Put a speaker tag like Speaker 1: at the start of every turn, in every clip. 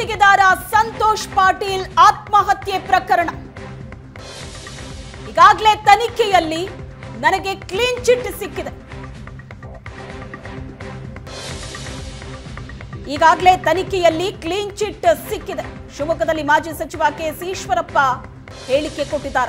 Speaker 1: ಗುತ್ತಿಗೆದಾರ ಸಂತೋಷ್ ಪಾಟೀಲ್ ಆತ್ಮಹತ್ಯೆ ಪ್ರಕರಣ ಈಗಾಗಲೇ ತನಿಖೆಯಲ್ಲಿ ನನಗೆ ಕ್ಲೀನ್ ಚಿಟ್ ಸಿಕ್ಕಿದೆ ಈಗಾಗಲೇ ತನಿಖೆಯಲ್ಲಿ ಕ್ಲೀನ್ ಚಿಟ್ ಸಿಕ್ಕಿದೆ ಶಿವಮೊಗ್ಗದಲ್ಲಿ ಮಾಜಿ ಸಚಿವ ಕೆ ಎಸ್ ಈಶ್ವರಪ್ಪ ಹೇಳಿಕೆ ಕೊಟ್ಟಿದ್ದಾರೆ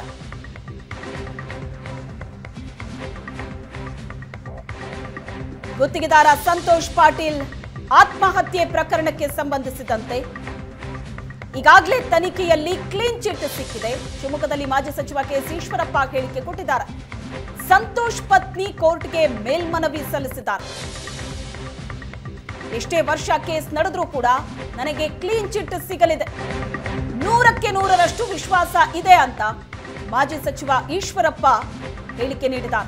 Speaker 1: ಗುತ್ತಿಗೆದಾರ ಸಂತೋಷ್ ಪಾಟೀಲ್ ಆತ್ಮಹತ್ಯೆ ಪ್ರಕರಣಕ್ಕೆ ಸಂಬಂಧಿಸಿದಂತೆ ಈಗಾಗಲೇ ತನಿಖೆಯಲ್ಲಿ ಕ್ಲೀನ್ ಚಿಟ್ ಸಿಕ್ಕಿದೆ ಶಿವಮೊಗ್ಗದಲ್ಲಿ ಮಾಜಿ ಸಚಿವ ಕೆ ಎಸ್ ಈಶ್ವರಪ್ಪ ಹೇಳಿಕೆ ಕೊಟ್ಟಿದ್ದಾರೆ ಸಂತೋಷ್ ಪತ್ನಿ ಕೋರ್ಟ್ಗೆ ಮೇಲ್ಮನವಿ ಸಲ್ಲಿಸಿದ್ದಾರೆ ಎಷ್ಟೇ ವರ್ಷ ಕೇಸ್ ನಡೆದ್ರೂ ಕೂಡ ನನಗೆ ಕ್ಲೀನ್ ಚಿಟ್ ಸಿಗಲಿದೆ ನೂರಕ್ಕೆ ನೂರರಷ್ಟು ವಿಶ್ವಾಸ ಇದೆ ಅಂತ ಮಾಜಿ ಸಚಿವ ಈಶ್ವರಪ್ಪ ಹೇಳಿಕೆ ನೀಡಿದ್ದಾರೆ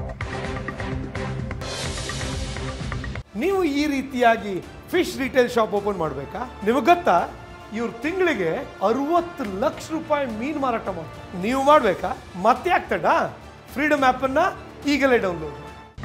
Speaker 2: ನೀವು ಈ ರೀತಿಯಾಗಿ ಫಿಶ್ ರಿಟೇಲ್ ಶಾಪ್ ಓಪನ್ ಮಾಡಬೇಕಾ ನಿಮಗೆ ಗೊತ್ತಾ ಇವ್ರು ತಿಂಗಳಿಗೆ ಅರವತ್ತು ಲಕ್ಷ ರೂಪಾಯಿ ಮೀನು ಮಾರಾಟ ಮಾಡ್ತಾರೆ ನೀವು ಮಾಡಬೇಕಾ ಮತ್ತೆ ಆಗ್ತಡ ಫ್ರೀಡಮ್ ಆ್ಯಪನ್ನು ಈಗಲೇ ಡೌನ್ಲೋಡ್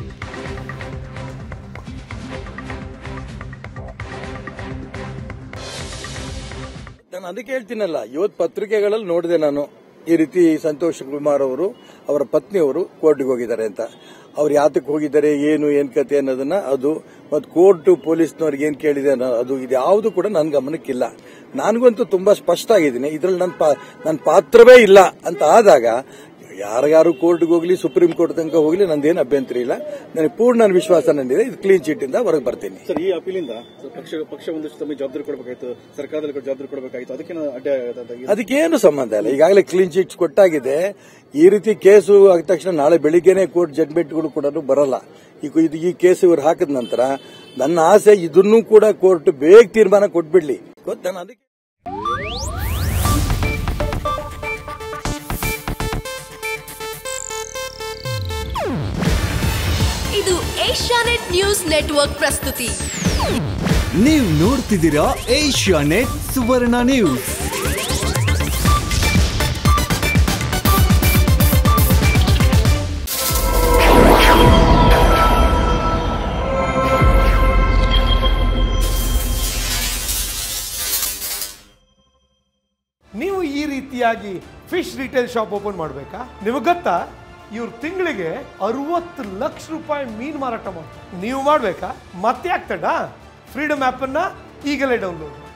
Speaker 3: ನಾನು ಅದಕ್ಕೆ ಹೇಳ್ತೀನಲ್ಲ ಇವತ್ತು ಪತ್ರಿಕೆಗಳಲ್ಲಿ ನೋಡಿದೆ ನಾನು ಈ ರೀತಿ ಸಂತೋಷ್ ಕುಮಾರ್ ಅವರು ಅವರ ಪತ್ನಿಯವರು ಕೋರ್ಟ್ಗೆ ಹೋಗಿದ್ದಾರೆ ಅಂತ ಅವ್ರು ಯಾತಕ್ಕೆ ಹೋಗಿದ್ದಾರೆ ಏನು ಏನ್ ಕತೆ ಅನ್ನೋದನ್ನ ಅದು ಮತ್ತು ಕೋರ್ಟ್ ಪೊಲೀಸ್ನವ್ರಿಗೆ ಏನ್ ಕೇಳಿದೆ ಅನ್ನೋ ಅದು ಇದು ಯಾವುದು ಕೂಡ ನನ್ನ ಗಮನಕ್ಕಿಲ್ಲ ನನಗಂತೂ ತುಂಬಾ ಸ್ಪಷ್ಟ ಆಗಿದ್ದೀನಿ ಇದ್ರಲ್ಲಿ ನನ್ನ ಪಾ ನನ್ನ ಪಾತ್ರವೇ ಇಲ್ಲ ಅಂತ ಆದಾಗ ಯಾರ್ಯಾರು ಕೋರ್ಟ್ಗೆ ಹೋಗ್ಲಿ ಸುಪ್ರೀಂ ಕೋರ್ಟ್ ತನಕ ಹೋಗ್ಲಿ ನಂದೇನು ಅಭ್ಯಂತರ ಇಲ್ಲ ನನಗೆ ಪೂರ್ಣ ವಿಶ್ವಾಸ ನಂದಿದೆ ಇದು ಕ್ಲೀನ್ ಚೀಟ್ ಇಂದ ಹೊರಗೆ ಬರ್ತೀನಿ
Speaker 4: ಸರ್ ಈ ಅಪೀಲಿಂದ ಪಕ್ಷ ಪಕ್ಷ ಒಂದಷ್ಟು ತಮಗೆ ಜವಾಬ್ದಾರಿ ಕೊಡಬೇಕಾಯ್ತು ಸರ್ಕಾರದಲ್ಲಿ ಕೂಡ ಜವಾಬ್ದಾರಿ ಕೊಡಬೇಕಾಯ್ತು ಅದಕ್ಕೇನು ಅಡ್ಡ ಆಗತ್ತೆ ಅಂತ
Speaker 3: ಅದಕ್ಕೇನು ಸಂಬಂಧ ಇಲ್ಲ ಈಗಾಗಲೇ ಕ್ಲೀನ್ ಚಿಟ್ಸ್ ಕೊಟ್ಟಾಗಿದೆ ಈ ರೀತಿ ಕೇಸು ಆದ ತಕ್ಷಣ ನಾಳೆ ಬೆಳಿಗ್ಗೆನೆ ಕೋರ್ಟ್ ಜಡ್ಮೆಂಟ್ಗಳು ಕೂಡ ಬರಲ್ಲ ಈಗ ಇದು ಈ ಕೇಸ್ ಇವ್ರು ಹಾಕಿದ ನಂತರ ನನ್ನ ಆಸೆ ಇದನ್ನೂ ಕೂಡ ಕೋರ್ಟ್ ಬೇಗ ತೀರ್ಮಾನ ಕೊಟ್ಬಿಡ್ಲಿ ಗೊತ್ತಾ ನಾನು ಅದಕ್ಕೆ
Speaker 5: ಇದು ಏಷ್ಯಾನೆಟ್ ನ್ಯೂಸ್ ನೆಟ್ವರ್ಕ್ ಪ್ರಸ್ತುತಿ
Speaker 6: ನೀವು ನೋಡ್ತಿದ್ದೀರಾ ಏಷ್ಯಾ ನೆಟ್ ಸುವರ್ಣ ನ್ಯೂಸ್
Speaker 2: ನೀವು ಈ ರೀತಿಯಾಗಿ ಫಿಶ್ ರಿಟೇಲ್ ಶಾಪ್ ಓಪನ್ ಮಾಡಬೇಕಾ ನಿಮಗೆ ಗೊತ್ತಾ ಇವ್ರು ತಿಂಗಳಿಗೆ ಅರವತ್ತು ಲಕ್ಷ ರೂಪಾಯಿ ಮೀನು ಮಾರಾಟ ಮಾಡ್ತಾರೆ ನೀವು ಮಾಡಬೇಕಾ ಮತ್ತೆ ಆಗ್ತಡ ಫ್ರೀಡಮ್ ಆ್ಯಪನ್ನು ಈಗಲೇ ಡೌನ್ಲೋಡ್